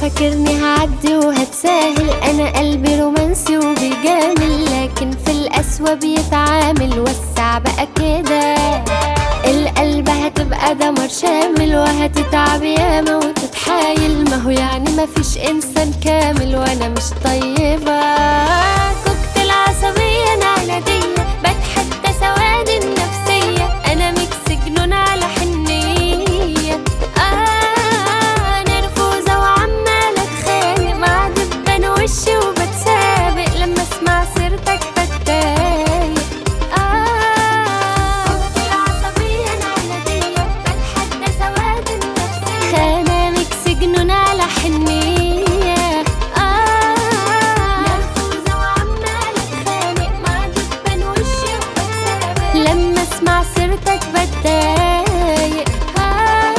فاكرني هعدي وهتساهل انا قلبي رومانسي وبيجامل لكن في القسوة بيتعامل وسع بقى كده القلب هتبقى دمر شامل وهتتعب ياما وتتحايل ما هو يعني مفيش انسان كامل وانا مش طيبة كوكتيل عصبية انا عنادية بتحدى سوادي النفسية انا ميكس جنون على حنية آه نرفوزة وعمالة اتخانق مع دبان وشي وبتسابق لما اسمع سيرتك بتضايق آه كوكتيل عصبية انا عنادية بتحدى سوادي النفسية خانة ميكس جنون على حنية آه نرفوزة وعمالة اتخانق مع دبان وشي وبتسابق لما اسمع سيرتك بتضايق آه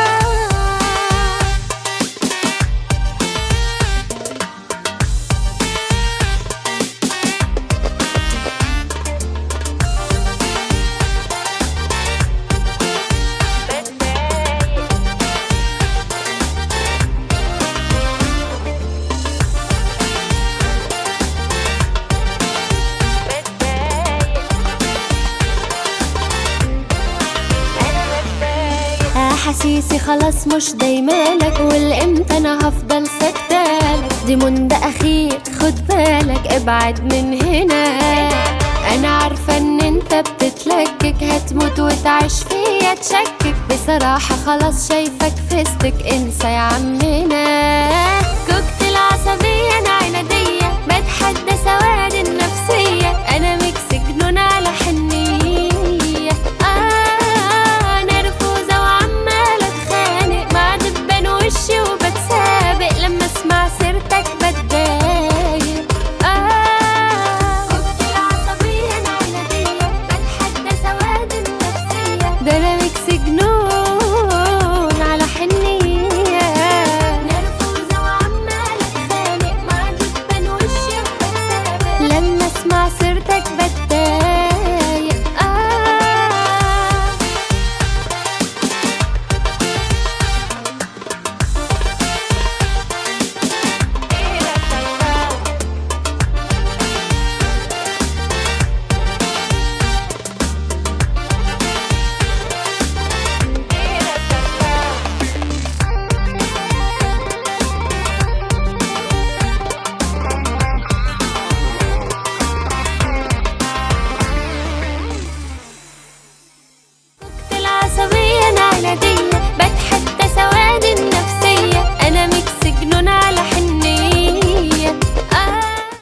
احاسيسي خلاص مش دايمالك والامتى انا هفضل سكتالك دي منده اخير خد بالك ابعد من هنا انا عارفه ان انت بتتلكك هتموت وتعيش فيا تشكك بصراحه خلاص شايفك فستك انسى يا عمنا كوكتيل عصبيه انا عناديه بتحدى سواد النفسيه انا ميكس جنون على